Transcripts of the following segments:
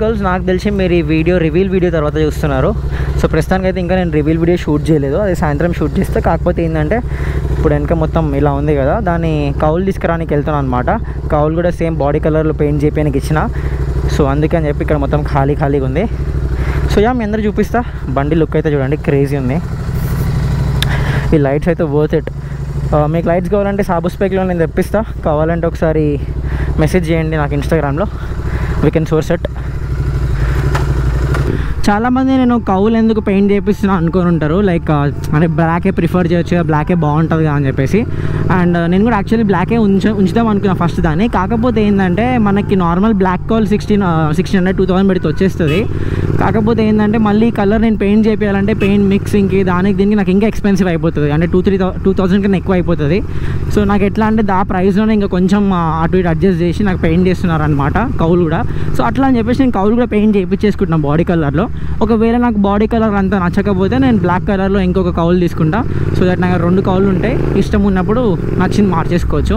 girls నాకు తెలిసి మీరు ఈ వీడియో రివీల్ వీడియో తర్వాత చూస్తున్నారు సో ప్రస్తుతానికి అయితే ఇంకా నేను రివీల్ వీడియో షూట్ చేయలేదు అది సాయంత్రం షూట్ చేస్తే కాకపోతే ఏంటంటే ఇప్పుడు వెనక మొత్తం ఇలా ఉంది కదా దాన్ని కౌలు తీసుకురానికి వెళ్తున్నాను అనమాట కౌలు కూడా సేమ్ బాడీ కలర్లో పెయింట్ చేయడానికి ఇచ్చిన సో అందుకని చెప్పి ఇక్కడ మొత్తం ఖాళీ ఖాళీగా ఉంది సో యా మీ అందరూ చూపిస్తా బండి లుక్ అయితే చూడండి క్రేజీ ఉంది ఈ లైట్స్ అయితే వర్త్ ఇట్ మీకు లైట్స్ కావాలంటే సాబు స్పేక్లో నేను తెప్పిస్తా కావాలంటే ఒకసారి మెసేజ్ చేయండి నాకు ఇన్స్టాగ్రామ్లో వీ కెన్ సోర్స్ ఇట్ చాలామంది నేను కౌలు ఎందుకు పెయింట్ చేపిస్తున్నా అనుకొని ఉంటారు లైక్ అంటే బ్లాకే ప్రిఫర్ చేయొచ్చు బ్లాకే బాగుంటుంది కదా అని చెప్పేసి అండ్ నేను కూడా యాక్చువల్లీ బ్లాకే ఉంచ ఉంచుదాం అనుకున్నా ఫస్ట్ దాన్ని కాకపోతే ఏంటంటే మనకి normal black cowl sixteen sixteen hundred two thousand పెడితే వచ్చేస్తుంది కాకపోతే ఏంటంటే మళ్ళీ కలర్ నేను పెయింట్ చేయాలంటే పెయింట్ మిక్సింగ్కి దానికి దీనికి నాకు ఇంకా ఎక్స్పెన్సివ్ అయిపోతుంది అంటే టూ త్రీ టూ థౌసండ్ కన్నా ఎక్కువ అయిపోతుంది సో నాకు ఎట్లా అంటే దా ప్రైస్లోనే ఇంకా కొంచెం ఆ, అటు ఇటు అడ్జస్ట్ చేసి నాకు పెయింట్ చేస్తున్నారు అనమాట కౌలు కూడా సో అట్లా అని చెప్పేసి నేను కౌలు కూడా పెయింట్ చేయించేసుకుంటున్నాను బాడీ కలర్లో ఒకవేళ నాకు బాడీ కలర్ అంతా నచ్చకపోతే నేను బ్లాక్ కలర్లో ఇంకొక కౌలు తీసుకుంటా సో దట్ నాకు రెండు కౌలు ఉంటాయి ఇష్టం ఉన్నప్పుడు నచ్చింది మార్చేసుకోవచ్చు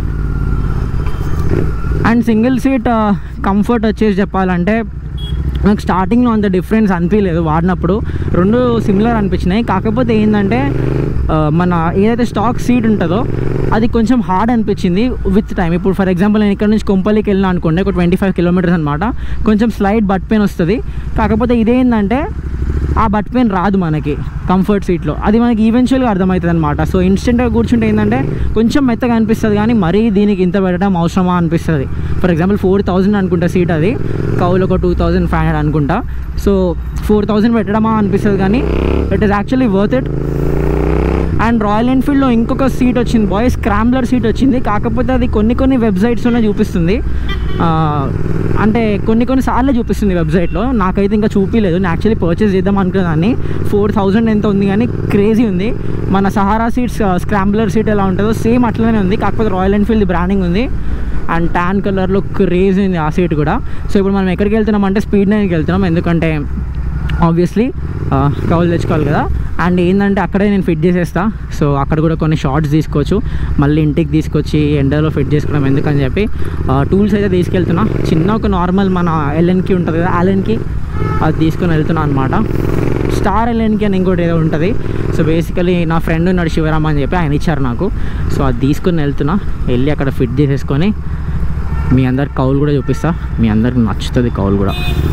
అండ్ సింగిల్ సీట్ కంఫర్ట్ వచ్చేసి చెప్పాలంటే నాకు స్టార్టింగ్లో అంత డిఫరెన్స్ అనిపించలేదు వాడినప్పుడు రెండు సిమిలర్ అనిపించినాయి కాకపోతే ఏంటంటే ఆ, మన ఏదైతే స్టాక్ సీట్ ఉంటుందో అది కొంచెం హార్డ్ అనిపించింది విత్ టైం ఇప్పుడు ఫర్ ఎగ్జాంపుల్ నేను ఇక్కడ నుంచి కొంపల్లికి వెళ్ళినా అనుకోండి ఒక ట్వంటీ ఫైవ్ కిలోమీటర్స్ అనమాట కొంచెం స్లైడ్ బట్ పెయిన్ వస్తుంది కాకపోతే ఇదేంటంటే ఆ బట్ పెయిన్ రాదు మనకి కంఫర్ట్ సీట్లో అది మనకి ఈవెన్చువల్గా అర్థమవుతుంది అనమాట సో ఇన్స్టెంట్గా కూర్చుంటే ఏంటంటే కొంచెం మెత్తగా అనిపిస్తుంది కానీ మరీ దీనికి ఇంత పెట్టడం అవసరమా అనిపిస్తుంది ఫర్ ఎగ్జాంపుల్ ఫోర్ థౌజండ్ అనుకుంటా సీట్ అది కౌలు ఒక టూ థౌజండ్ ఫైవ్ హండ్రెడ్ అనుకుంటా సో ఫోర్ థౌజండ్ పెట్టడమా అనిపిస్తుంది కానీ it is actually worth it and royal ఎన్ఫీల్డ్లో ఇంకొక సీట్ వచ్చింది బాయ్ స్క్రాంబ్లర్ సీట్ వచ్చింది కాకపోతే అది కొన్ని కొన్ని వెబ్సైట్స్లోనే చూపిస్తుంది ఆ, అంటే కొన్ని కొన్ని సార్లు చూపిస్తుంది వెబ్సైట్లో నాకైతే ఇంకా చూపించలేదు నేను యాక్చువల్లీ పర్చేస్ చేద్దాం అనుకున్నాను ఫోర్ థౌజండ్ ఎంత ఉంది కానీ క్రేజీ ఉంది మన సహారా సీట్స్ స్క్రాంబ్లర్ సీట్ ఎలా ఉంటుందో సేమ్ అట్లనే ఉంది కాకపోతే రాయల్ ఎన్ఫీల్డ్ బ్రాండింగ్ ఉంది అండ్ ట్యాన్ కలర్లో క్రేజీ ఉంది ఆ సీట్ కూడా సో ఇప్పుడు మనం ఎక్కడికి వెళ్తున్నాం అంటే స్పీడ్ నైన్కి వెళ్తున్నాం ఎందుకంటే ఆబ్వియస్లీ కౌలు తెచ్చుకోవాలి కదా అండ్ ఏంటంటే అక్కడే నేను ఫిట్ చేసేస్తా సో అక్కడ కూడా కొన్ని షార్ట్స్ తీసుకోవచ్చు మళ్ళీ ఇంటికి తీసుకొచ్చి ఎండలో ఫిట్ చేసుకోవడం ఎందుకని చెప్పి టూల్స్ అయితే తీసుకెళ్తున్నా చిన్న ఒక నార్మల్ మన ఎల్ఎన్కి ఉంటుంది కదా ఆలెన్కి అది తీసుకొని వెళ్తున్నా అనమాట స్టార్ ఎల్ఎన్కి అని ఇంకోటి ఏదో ఉంటుంది సో బేసికలీ నా ఫ్రెండ్ ఉన్నాడు శివరామ్ అని చెప్పి ఆయన ఇచ్చారు నాకు సో అది తీసుకొని వెళ్తున్నా వెళ్ళి అక్కడ ఫిట్ చేసేసుకొని మీ అందరికి కౌలు కూడా చూపిస్తా మీ అందరికి నచ్చుతుంది కౌలు కూడా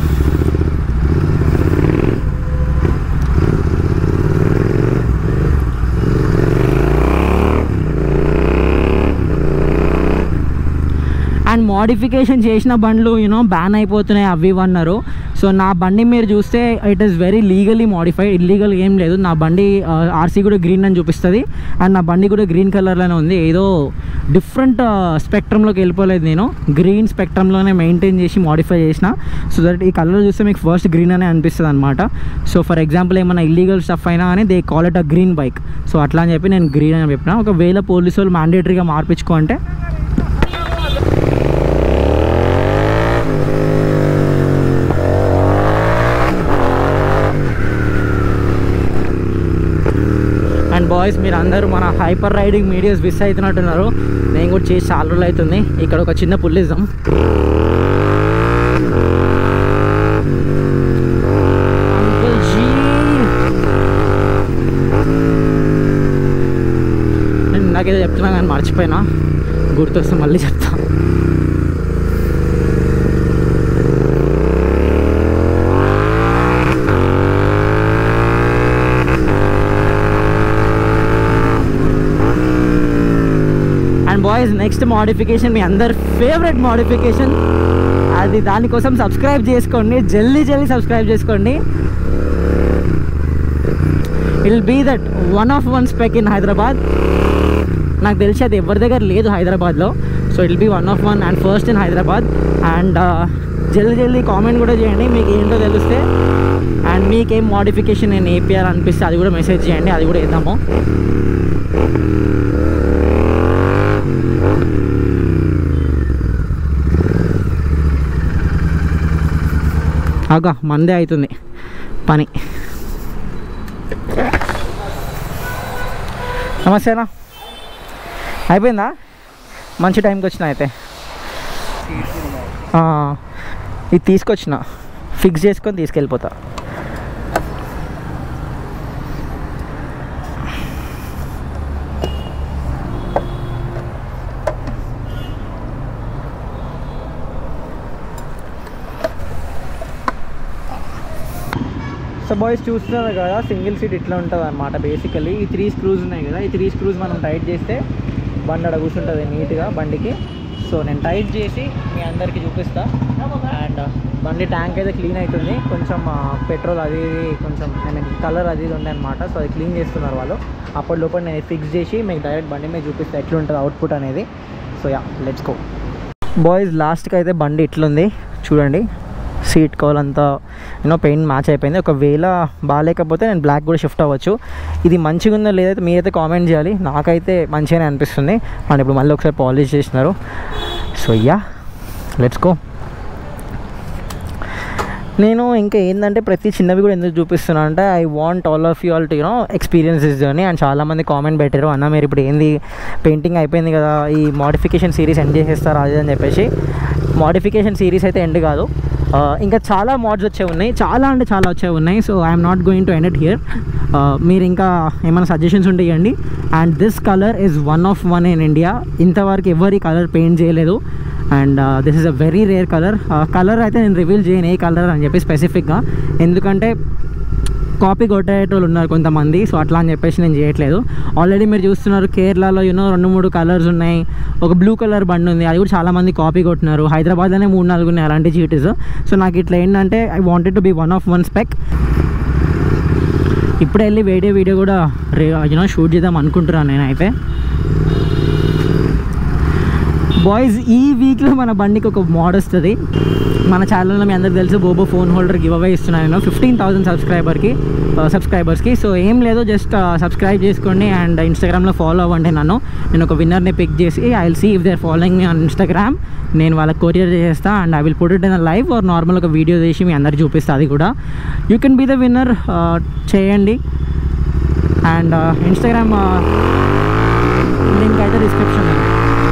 అండ్ మోడిఫికేషన్ చేసిన బండ్లు యూనో బ్యాన్ అయిపోతున్నాయి అవి ఇవి అన్నారు సో నా బండి మీరు చూస్తే it is very legally modified illegal ఏం లేదు నా బండి ఆర్సీ కూడా గ్రీన్ అని చూపిస్తుంది అండ్ నా బండి కూడా గ్రీన్ కలర్లోనే ఉంది ఏదో డిఫరెంట్ స్పెక్ట్రంలోకి వెళ్ళిపోలేదు నేను గ్రీన్ స్పెక్ట్రంలోనే మెయింటైన్ చేసి మోడిఫై చేసిన సో దట్ ఈ కలర్ చూస్తే మీకు ఫస్ట్ గ్రీన్ అనే అనిపిస్తుంది అనమాట సో ఫర్ ఎగ్జాంపుల్ ఏమైనా ఇల్లీగల్ స్టఫ్ అయినా అని they call it a green bike so అట్లా అని చెప్పి నేను గ్రీన్ అని చెప్పిన ఒకవేళ పోలీసు వాళ్ళు మ్యాండేటరీగా మార్పించుకో అంటే అండ్ బాయ్స్ మీరు అందరూ మన హైపర్ రైడింగ్ మీడియాస్ మిస్ అవుతున్నట్టున్నారు నేను కూడా చేసి చాలా రోజులు అవుతుంది ఇక్కడ ఒక చిన్న పుల్లిజం అంకుల్ జీ నేను ఇందాకేదో చెప్తున్నా కానీ మర్చిపోయినా గుర్తొస్తే మళ్ళీ చెప్తా అండ్ బాయ్స్ నెక్స్ట్ మోడిఫికేషన్ మీ అందరి ఫేవరెట్ మోడిఫికేషన్ అది దానికోసం సబ్స్క్రైబ్ చేసుకోండి జల్దీ జల్దీ సబ్స్క్రైబ్ చేసుకోండి will be that one of one spec in Hyderabad నాకు తెలిసి అది ఎవరి దగ్గర లేదు హైదరాబాద్లో so it be one of one and first in Hyderabad and జల్దీ జల్దీ కామెంట్ కూడా చేయండి మీకు ఏంటో తెలిస్తే అండ్ మీకేం మోడిఫికేషన్ నేను వేపియాలనిపిస్తే అది కూడా మెసేజ్ చేయండి అది కూడా వేద్దాము అగా మందే అవుతుంది పని నమస్తేనా అయిపోయిందా మంచి టైంకి వచ్చిన అయితే ఆ, ఇది తీసుకొచ్చిన ఫిక్స్ చేసుకొని తీసుకెళ్ళిపోతా సో బాయ్స్ చూస్తున్నారు కదా సింగిల్ సీట్ ఇట్లా ఉంటుంది అనమాట బేసికలీ ఈ త్రీ స్క్రూస్ ఉన్నాయి కదా ఈ త్రీ స్క్రూస్ మనం టైట్ చేస్తే బండి అక్కడ కూర్చుంటుంది నీట్గా బండికి సో నేను టైట్ చేసి మీ అందరికీ చూపిస్తా అండ్ బండి ట్యాంక్ అయితే క్లీన్ అవుతుంది కొంచెం పెట్రోల్ అది ఇది కొంచెం ఐ మీన్ కలర్ అది ఇది ఉండే అనమాట సో అది క్లీన్ చేస్తున్నారు వాళ్ళు అప్పటి లోపల నేను ఫిక్స్ చేసి మీకు డైరెక్ట్ బండి మీద చూపిస్తా ఎట్లుంటుంది అవుట్పుట్ అనేది so ya let's go boys లాస్ట్కి అయితే బండి ఇట్లుంది చూడండి సీట్ కవర్ అంతా యూనో పెయింట్ మ్యాచ్ అయిపోయింది ఒకవేళ బాగాలేకపోతే నేను బ్లాక్ కూడా షిఫ్ట్ అవ్వచ్చు ఇది మంచిగా ఉందో లేదైతే మీరైతే కామెంట్ చేయాలి నాకైతే మంచిగానే అనిపిస్తుంది అండ్ ఇప్పుడు మళ్ళీ ఒకసారి పాలిష్ చేసినారు సో యా లెట్స్ గో నేను ఇంకా ఏంటంటే ప్రతి చిన్నవి కూడా ఎందుకు చూపిస్తున్నా అంటే I want all of you all to you know experiences journey and చాలామంది కామెంట్ పెట్టారు అన్న మీరు ఇప్పుడు ఏంది పెయింటింగ్ అయిపోయింది కదా ఈ మోడిఫికేషన్ సిరీస్ ఎండ్ చేసేస్తారు అది అని చెప్పేసి మోడిఫికేషన్ సిరీస్ అయితే ఎండ్ కాదు ఆ, ఇంకా చాలా మోడ్స్ వచ్చే ఉన్నాయి చాలా అంటే చాలా వచ్చే ఉన్నాయి so I'm not going to end it here మీరు ఇంకా ఏమైనా సజెషన్స్ ఉంటే ఇవ్వండి and this colour is one of one in India ఇంతవరకు ఎవరి కలర్ పెయింట్ చేయలేదు and this is a very rare colour colour అయితే నేను రివీల్ చేయను ఏ కలర్ అని చెప్పి స్పెసిఫిక్గా ఎందుకంటే కాపీ కొట్టేటోళ్ళు ఉన్నారు కొంతమంది సో అట్లా అని చెప్పేసి నేను చేయట్లేదు ఆల్రెడీ మీరు చూస్తున్నారు కేరళలో యూనో రెండు మూడు కలర్స్ ఉన్నాయి ఒక బ్లూ కలర్ బండి ఉంది అది కూడా చాలామంది కాపీ కొట్టినారు హైదరాబాద్లోనే మూడు నాలుగు ఉన్నాయి అలాంటి చీటీస్ సో నాకు ఇట్లా ఏంటంటే I wanted to be one of one spec ఇప్పుడే వెళ్ళి వేడే వీడియో కూడా రే యూనో షూట్ చేద్దాం అనుకుంటున్నాను నేనైతే బాయ్స్ ఈ వీక్లో మన బండికి ఒక మోడ్ వస్తుంది మన ఛానల్లో మీ అందరికి తెలుసు Bobo phone holder give away ఇస్తున్నాను నేను ఫిఫ్టీన్ థౌసండ్ సబ్స్క్రైబర్కి సబ్స్క్రైబర్స్కి సో ఏం లేదు జస్ట్ సబ్స్క్రైబ్ చేసుకోండి అండ్ ఇన్స్టాగ్రామ్లో ఫాలో అవ్వండి నన్ను నేను ఒక విన్నర్ని పిక్ చేసి I will see if they are following మీ ఆన్ ఇన్స్టాగ్రామ్ నేను వాళ్ళకి కొరియర్ చేస్తా and I will put it in live or normal ఒక వీడియో చేసి మీ అందరికి చూపిస్తా అది కూడా you can be the winner చేయండి అండ్ ఇన్స్టాగ్రామ్ లింక్ అయితే డిస్క్రిప్షన్ ఉంది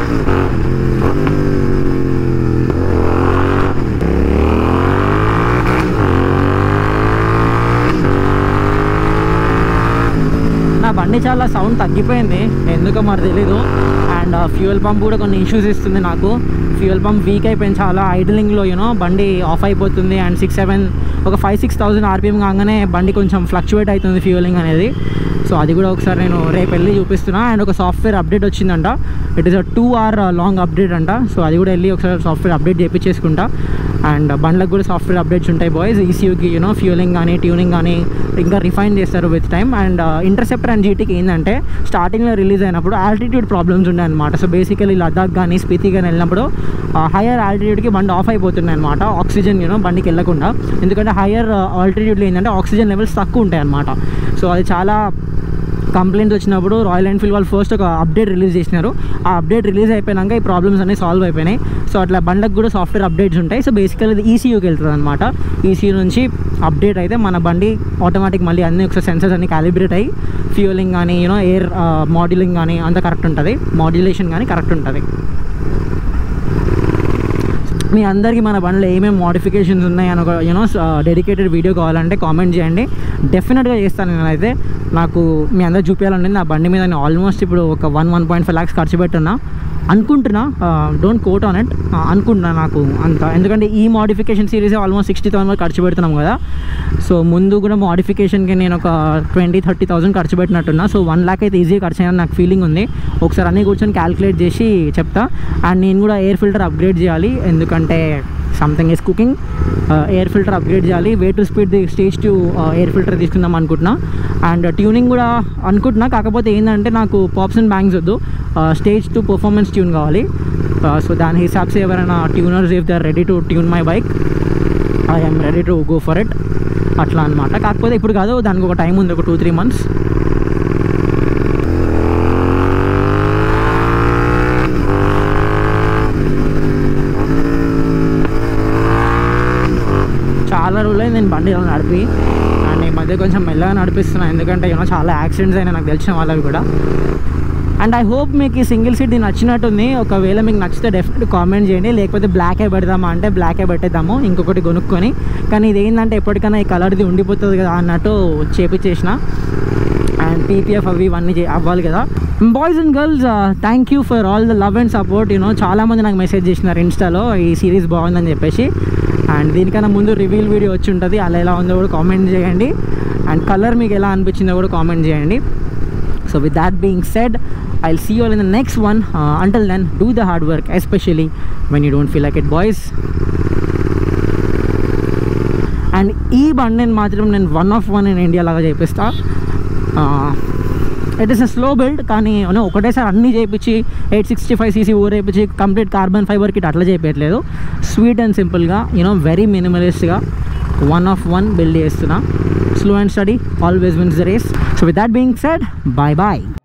నా బండి చాలా సౌండ్ తగ్గిపోయింది ఎందుకో మరి తెలీదు అండ్ ఫ్యూయల్ పంప్ కూడా కొన్ని ఇష్యూస్ ఇస్తుంది నాకు ఫ్యూయల్ పంప్ వీక్ అయిపోయింది చాలా ఐడలింగ్లో యూనో బండి ఆఫ్ అయిపోతుంది అండ్ సిక్స్ సెవెన్ ఒక ఫైవ్ సిక్స్ థౌసండ్ ఆర్పిఎం కాగానే బండి కొంచెం ఫ్లక్చువేట్ అవుతుంది ఫ్యూయలింగ్ అనేది సో అది కూడా ఒకసారి నేను రేపు వెళ్ళి చూపిస్తున్నా అండ్ ఒక సాఫ్ట్వేర్ అప్డేట్ వచ్చిందంట it is a two hour long update అంట సో అది కూడా వెళ్ళి ఒకసారి సాఫ్ట్వేర్ అప్డేట్ చేయించేసుకుంటా అండ్ బండ్లకు కూడా సాఫ్ట్వేర్ అప్డేట్స్ ఉంటాయి బాయ్స్ ఈసీయూకి యూనో ఫ్యూలింగ్ కానీ ట్యూనింగ్ కానీ ఇంకా రిఫైన్ చేస్తారు with time and Interceptor and జీటీకి ఏంటంటే స్టార్టింగ్లో రిలీజ్ అయినప్పుడు ఆల్టిట్యూడ్ ప్రాబ్లమ్స్ ఉన్నాయి అనమాట సో బేసికలీ లదాఖ్ కానీ స్పీతి కానీ వెళ్ళినప్పుడు హయ్యర్ ఆల్టిట్యూడ్కి బండి ఆఫ్ అయిపోతున్నాయి అనమాట ఆక్సిజన్ యూనో బండికి వెళ్ళకుండా ఎందుకంటే హయ్యర్ ఆల్టిట్యూడ్లో ఏంటంటే ఆక్సిజన్ లెవెల్స్ తక్కువ ఉంటాయి అనమాట సో అది చాలా కంప్లైంట్స్ వచ్చినప్పుడు రాయల్ ఎన్ఫీల్డ్ వాళ్ళు ఫస్ట్ ఒక అప్డేట్ రిలీజ్ చేసినారు ఆ అప్డేట్ రిలీజ్ అయిపోయినాక ఈ ప్రాబ్లమ్స్ అన్నీ సాల్వ్ అయిపోయినాయి సో అట్లా బండ్లకు కూడా సాఫ్ట్వేర్ అప్డేట్స్ ఉంటాయి సో బేసికల్ ఇది ఈసీయూకి వెళ్తుంది అనమాట ఈసీయూ నుంచి అప్డేట్ అయితే మన బండి ఆటోమేటిక్ మళ్ళీ అన్ని ఒకసారి సెన్సర్స్ అన్ని క్యాలిబ్రేట్ అయ్యి ఫ్యూలింగ్ కానీ యూనో ఎయిర్ మాడ్యులింగ్ కానీ అంత కరెక్ట్ ఉంటుంది మాడ్యులేషన్ కానీ కరెక్ట్ ఉంటుంది మీ అందరికీ మన బండిలో ఏమేమి మోడిఫికేషన్స్ ఉన్నాయి అని ఒక యూనో డెడికేటెడ్ వీడియో కావాలంటే కామెంట్ చేయండి డెఫినెట్గా చేస్తాను నేనైతే నాకు మీ అందరు చూపించాలంటే నా బండి మీద నేను ఆల్మోస్ట్ ఇప్పుడు ఒక one one point five lakhs ఖర్చు పెట్టున్నా అనుకుంటున్నా డోంట్ కోట్ ఆన్ ఇట్ అనుకుంటున్నా నాకు అంత ఎందుకంటే ఈ modification series almost sixty thousand వరకు ఖర్చు పెడుతున్నాం కదా సో ముందు కూడా మోడిఫికేషన్కి నేను ఒక ట్వంటీ థర్టీ థౌసండ్ ఖర్చు పెట్టినట్టున్నా సో వన్ ల్యాక్ అయితే ఈజీగా ఖర్చు అయినా నాకు ఫీలింగ్ ఉంది ఒకసారి అన్నీ కూర్చొని క్యాలిక్యులేట్ చేసి చెప్తా అండ్ నేను కూడా ఎయిర్ ఫిల్టర్ అప్గ్రేడ్ చేయాలి ఎందుకంటే something is cooking air filter upgrade చేయాలి way to speed stage two air filter తీసుకుందాం అనుకుంటున్నా అండ్ ట్యూనింగ్ కూడా అనుకుంటున్నా కాకపోతే ఏంటంటే నాకు పాప్స్ అండ్ బ్యాంగ్స్ వద్దు స్టేజ్ టు పర్ఫార్మెన్స్ ట్యూన్ కావాలి సో దాని హిసాబ్స్ ఎవరైనా tuners if they are ready to tune my bike I'm ready to go for it అట్లా అనమాట కాకపోతే ఇప్పుడు కాదు దానికి ఒక టైం ఉంది ఒక టూ త్రీ మంత్స్ చాలా రోజులైంది నేను బండి ఇలా నడిపి అండ్ ఈ మధ్య కొంచెం మెల్లగా నడిపిస్తున్నాను ఎందుకంటే యూనో చాలా యాక్సిడెంట్స్ అయినా నాకు తెలిసిన వాళ్ళవి కూడా అండ్ ఐ హోప్ మీకు ఈ సింగిల్ సీట్ నచ్చినట్టుంది ఒకవేళ మీకు నచ్చితే డెఫినెట్ కామెంట్ చేయండి లేకపోతే బ్లాకే పెడదామా అంటే బ్లాకే పెట్టేద్దాము ఇంకొకటి కొనుక్కొని కానీ ఇది ఏంటంటే ఎప్పటికైనా ఈ కలర్ది ఉండిపోతుంది కదా అన్నట్టు చేపించేసిన అండ్ పీపీఎఫ్ అవి ఇవన్నీ చే- అవ్వాలి కదా boys and girls thank you for all the love and support you know చాలామంది నాకు మెసేజ్ చేసినారు ఇన్స్టాలో ఈ సిరీస్ బాగుందని చెప్పేసి అండ్ దీనికన్నా ముందు రివీల్ వీడియో వచ్చి ఉంటుంది అలా ఎలా ఉందో కూడా కామెంట్ చేయండి అండ్ కలర్ మీకు ఎలా అనిపించిందో కూడా కామెంట్ చేయండి so with that being said I see all in the next one until then do the hard work especially when you don't feel like it boys and ఈ బండిని మాత్రం నేను one of one in India లాగా చేపిస్తా it is a slow build కానీ you know, ఒకటేసారి అన్నీ చేయించి ఎయిట్ సిక్స్టీ ఫైవ్ సీసీ ఊరేపించి కంప్లీట్ కార్బన్ ఫైబర్ కిట్ అట్లా చేయట్లేదు స్వీట్ అండ్ సింపుల్గా you know very మినిమలిస్ట్గా one of one build చేస్తున్నా slow and steady always wins the race so with that being said boy bye